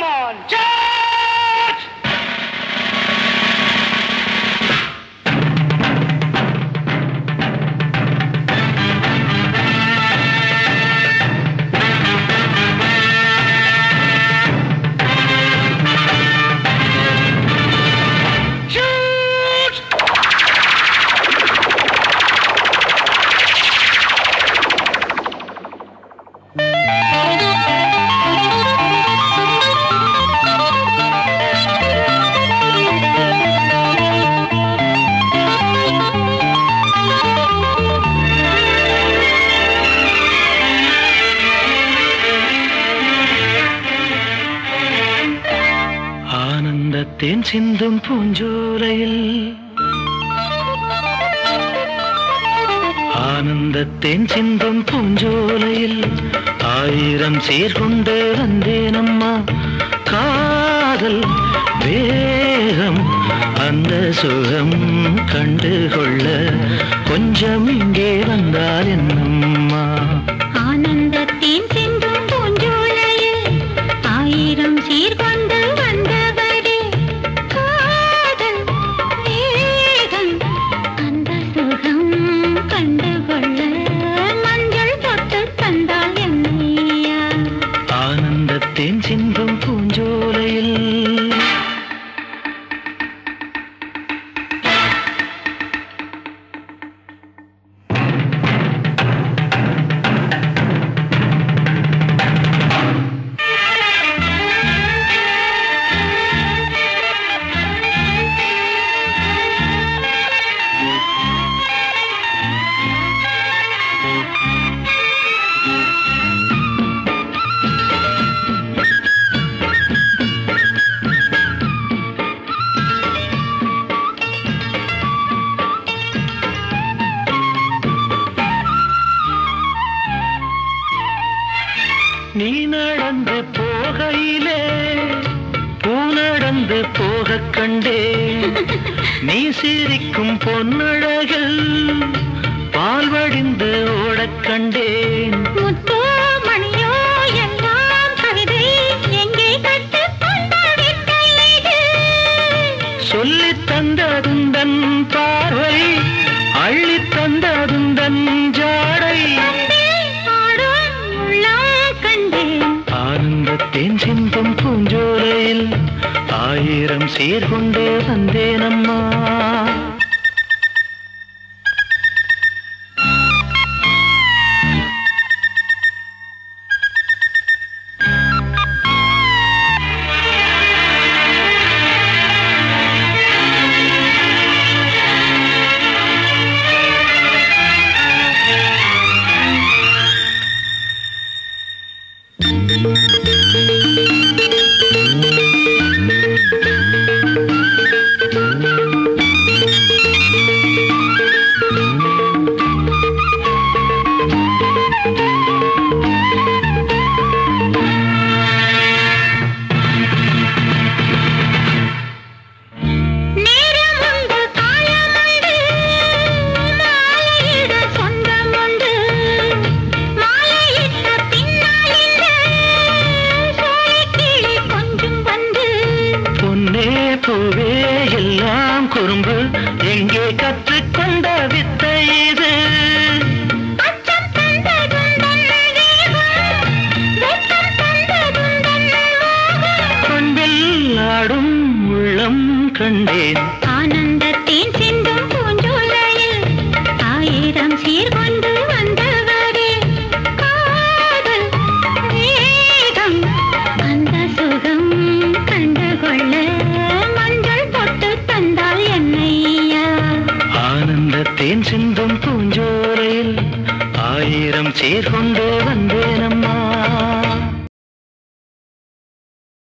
Come on, charge! Shoot! ஆனந்தத்தேன் சிந்தும் பூஞ்சோலையில் ஆனந்தத்தேன் சிந்தும் பூஞ்சோலையில் ஆயிரம் சீர்கொண்டு வந்தேனம்மா காதல் வேகம் அந்த சுகம் கண்டுகொள்ள கொஞ்சம் இங்கே வந்தால் என்னம்மா ஆனந்தத்தின் சிந்தும் பூஞ்சோலையில் ஆயிரம் சீர்கொண்டு வந்தவரே காதல் வேகம் அந்த சுகம் கண்டுகொள்ள மஞ்சள் தொட்டு தந்தால் என்னையா ஆனந்தத்தேன் சிந்தும் பூஞ்சோலையில் நீ நடந்து போகையிலே பூ நடந்து போக கண்டே நீ சிரிக்கும் பொன்னழகில் பால் வடிந்து ஓடக் கண்டேன் முத்தோ மணியோ எல்லாம் கவிதை எங்கே கற்றுக்கொண்ட வித்தை இது சொல்லித் தந்ததுந்தன் பார்வை அள்ளித் தந்ததுந்தன் ஜாடை ஆடும் உள்ளம் கண்டேன் ஆனந்தத்தேன் சிந்தும் பூஞ்சோலையில் ஆயிரம் சீர்கொண்டு வந்தேனம்மா நேரம் உண்டு காலம் உண்டு மாலையிட சொந்தம் உண்டு மாலையிட்ட பின்னால் இந்த சோலைக்கிளி கொஞ்சம் வந்து பொன்னே பூவே எல்லாம் குறும்பு எங்கே கற்றுக்கொண்ட வித்தை இது அச்சம் தந்ததுந்தன் வேகம் வெட்கம் தந்ததுந்தன் மோகம் பண்பில் ஆடும் உள்ளம் கண்டேன் ஆனந்தத்தின் சிந்தும் பூஞ்சோலையில் ஆயிரம் சீர்கொண்டு வந்தவரே காதல் வேகம் அந்த சுகம் கண்டுகொள்ள மஞ்சள் தொட்டு தந்தால் என்னையா ஆனந்தத்தேன் சிந்தும் பூஞ்சோலையில் ஆயிரம் சீர்கொண்டு வந்தேனம்மா